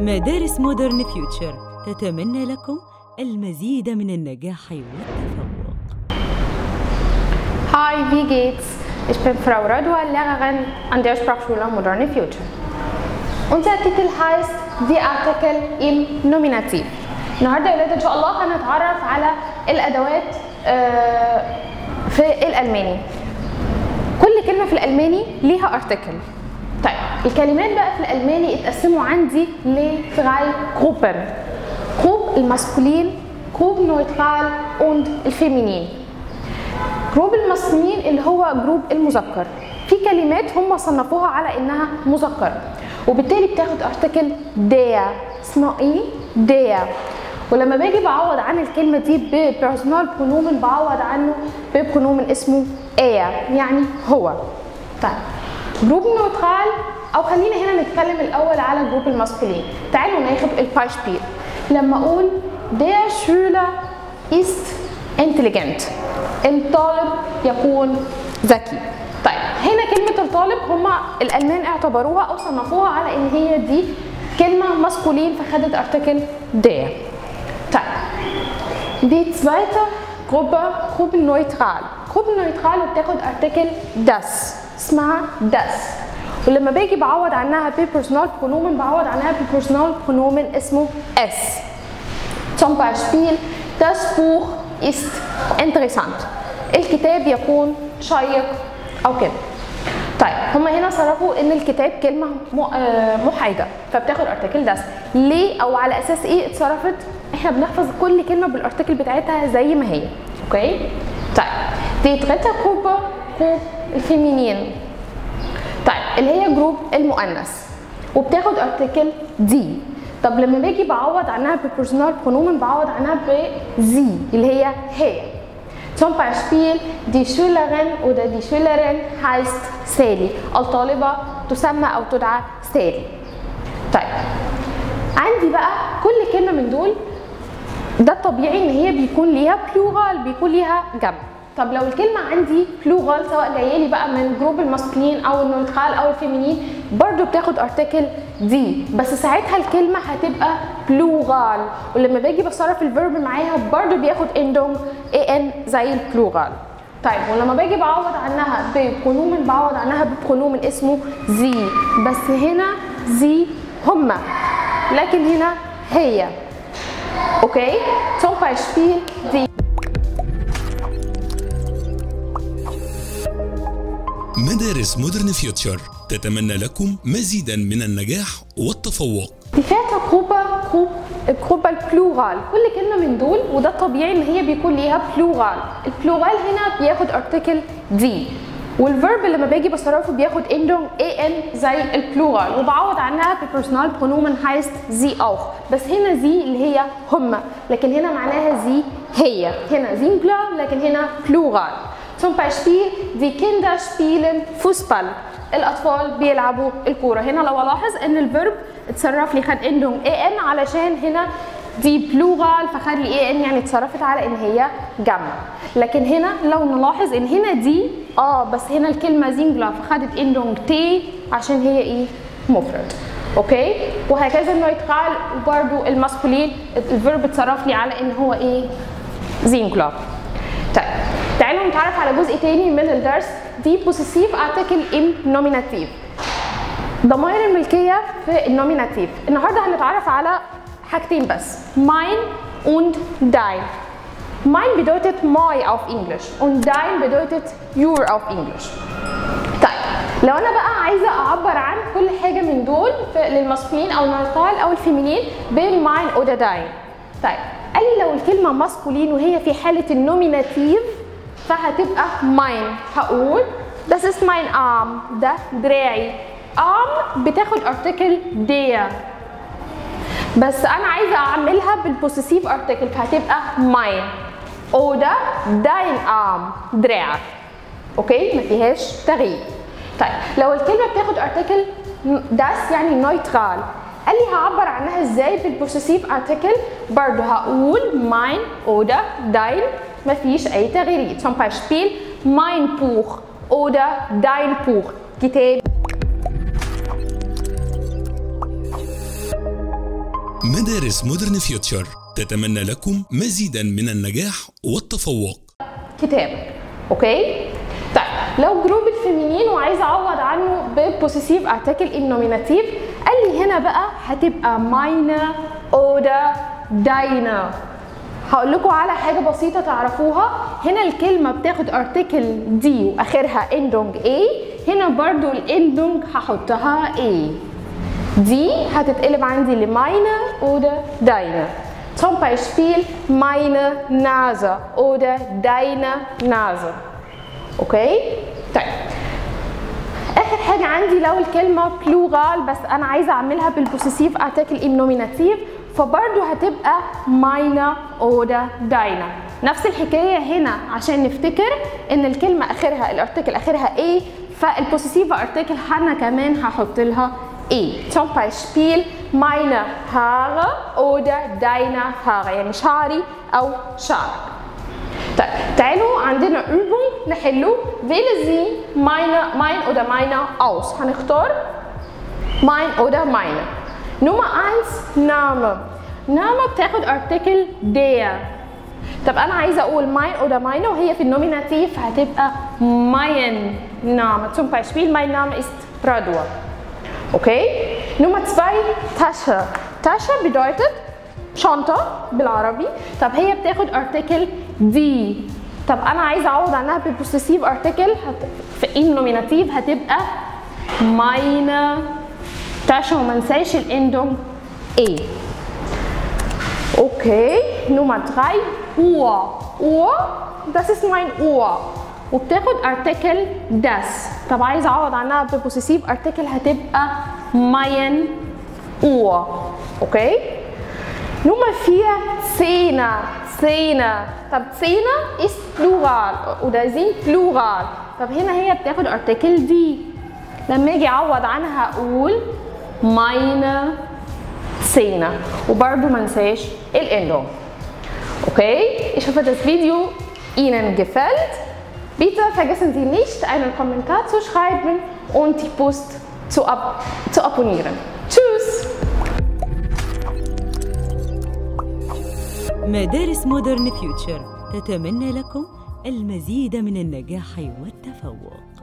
مدارس مودرن فيوتشر تتمنى لكم المزيد من النجاح والتفوق Hi, wie geht's? Ich bin Frau Radua, Lehrerin an der Sprachschule Moderne Future. Unser Titel heißt Die Artikel im Nominativ. النهارده يا ولاد ان شاء الله هنتعرف على الادوات آه، في الالماني. كل كلمه في الالماني ليها ارتكل. طيب الكلمات بقى في الالماني اتقسموا عندي لدرei Gruppen. جروب الماسكولين، جروب نويترال und الفيمينين. جروب المصنين اللي هو جروب المذكر في كلمات هم صنفوها على انها مذكر وبالتالي بتاخد ارتكل der اسمه ايه der ولما باجي بعوض عن الكلمه دي ببيرسونال برونومن بعوض عنه ببرونومن اسمه er يعني هو طيب جروب نوترال او خلينا هنا نتكلم الاول على جروب الماسكولين تعالوا ناخد البايشبيل لما اقول der Schüler ist intelligent الطالب يكون ذكي طيب هنا كلمة الطالب هما الألمان اعتبروها أو صنفوها على إن هي دي كلمة ماسكولين فخدت ارتكل der طيب دي zweite Gruppe Gruppe neutral Gruppe neutral بتاخد ارتكل das اسمها das ولما باجي بعوض عنها ببيرسونال برونومن بعوض عنها ببيرسونال برونومن اسمه es zum Beispiel das Buch ist interessant الكتاب يكون شيق او كده طيب هما هنا صرفوا ان الكتاب كلمه م- آه، محايده فبتاخد ارتكل داس ليه او على اساس ايه اتصرفت احنا بنحفظ كل كلمه بالارتكل بتاعتها زي ما هي اوكي طيب دي dritte Gruppe جروب الفيمينين طيب اللي هي جروب المؤنث وبتاخد ارتكل دي طب لما باجي بعوض عنها ببيرسونال برونومن بعوض عنها بزي اللي هي هي Zum Beispiel die Schülerin oder die Schülerin heißt Sally الطالبة تسمى أو تدعى سالي طيب عندي بقى كل كلمة من دول ده الطبيعي ان هي بيكون ليها بلورال بيكون ليها جمع طب لو الكلمة عندي بلورال سواء جاية لي بقى من جروب الماسكلين او النوترال او الفيمينين برضو بتاخد ارتكل دي بس ساعتها الكلمة هتبقى بلورال ولما باجي بصرف الفيرب معاها برضو بياخد اندوم اي ان زي البلورال طيب ولما باجي بعوض عنها ببرونومن بعوض عنها ببرونومن اسمه زي بس هنا زي هما لكن هنا هي Okay, zum Beispiel die مدارس مودرن فيوتشر تتمنى لكم مزيدا من النجاح والتفوق Die vierte Gruppe, Gru- الجروبة البلورال كل كلمة من دول وده الطبيعي ان هي بيكون ليها بلورال البلورال هنا بياخد ارتكل دي والفيرب لما باجي بصرفه بياخد اندوم اي ان زي البلورال وبعوض عنها ببيرسونال برونومن هايست زي اوخ بس هنا زي اللي هي هما لكن هنا معناها زي هي هنا زينجلر لكن هنا بلورال Zum Beispiel die Kinder spielen Fußball الاطفال بيلعبوا الكوره هنا لو الاحظ ان الفيرب اتصرف لي خد اندوم اي ان علشان هنا دي بلورال فخد لي اي ان يعني اتصرفت على ان هي جمع لكن هنا لو نلاحظ ان هنا دي اه بس هنا الكلمه زينجلر فخدت اندوم تي عشان هي ايه مفرد اوكي وهكذا النويترال وبرده الماسكولين الفيرب اتصرف لي على ان هو ايه زينجلر طيب تعالوا نتعرف على جزء تاني من الدرس دي بوسيسيف ارتكل ام نوميناتيف ضمائر الملكية في النوميناتيف النهارده هنتعرف على حاجتين بس mein und dein mein bedeutet my auf Englisch und dein bedeutet your auf English طيب لو انا بقى عايزه اعبر عن كل حاجه من دول في- للماسكولين او النيوترال او الفيمينين بماين او داين طيب قال لي لو الكلمه ماسكولين وهي في حاله النوميناتيف فهتبقى ماين هقول das ist mein arm ده دراعي arm بتاخد ارتكل der بس انا عايزه اعملها بالبوسيسيف ارتكل فهتبقى mine oder dein arm دراعك اوكي ما فيهاش تغيير طيب لو الكلمه بتاخد ارتكل das يعني نيوترال قال لي هعبر عنها ازاي بالبوسيسيف ارتكل برضه هقول mein oder dein ما فيش اي تغيير zum Beispiel mein Buch oder dein Buch كتاب مدارس مودرن فيوتشر تتمنى لكم مزيدا من النجاح والتفوق كتابك اوكي طيب لو جروب الفيمينين وعايزه اعوض عنه ببوسيسيف ارتكل ان نوميناتيف قال لي هنا بقى هتبقى ماينا اودا داينا هقول لكم على حاجه بسيطه تعرفوها هنا الكلمه بتاخد ارتكل دي واخرها اندونج اي هنا برضو الاندونج هحطها اي دي هتتقلب عندي لماينه oder deine zum Beispiel meine Nase oder deine Nase اوكي طيب اخر حاجه عندي لو الكلمه بلورال بس انا عايزه اعملها بالبوسيسيف ارتكل ام نوميناتيف فبرضه هتبقى ماينا اودا داينا نفس الحكايه هنا عشان نفتكر ان الكلمه اخرها الارتكل اخرها ايه فالبوسيسيف ارتكل انا كمان هحط لها ايه zum Beispiel meine Haare oder deine Haare يعني شعري او شعرك طيب تعالوا عندنا Übung نحله wähle Sie meine, mein oder meine aus هنختار mein oder meine Nummer 1 Name Name بتاخد article der طب انا عايزه اقول mein oder meine وهي في النوميناتيف هتبقى mein Name zum Beispiel mein Name ist Radua Okay? Nummer zwei, Tasche. Tasche bedeutet شنطة بالعربي طب هي بتاخد article دي طب أنا عايزة أعوض عنها ببوسيسيف article هت... في إن نوميناتيف هتبقى meine Tasche وما ننساش الإندونج A Okay, Nummer drei, Uhr. Uhr, das ist mein Uhr. وبتاخد ارتكل das طب عايزه اعوض عنها ببوسيسيف ارتكل هتبقى mein Uhr اوكي نمرة 4 Zähne Zähne طب Zähne ist plural oder sind plural طب هنا هي بتاخد ارتكل دي لما اجي اعوض عنها اقول meine Zähne وبرده ما انساش الاندوم اوكي ich hoffe das Video Ihnen gefällt Bitte vergessen Sie nicht, einen Kommentar zu schreiben und die Post zu, ab zu abonnieren. Tschüss! مدارس مودرن فيوتشر تتمنى لكم المزيد من النجاح والتفوق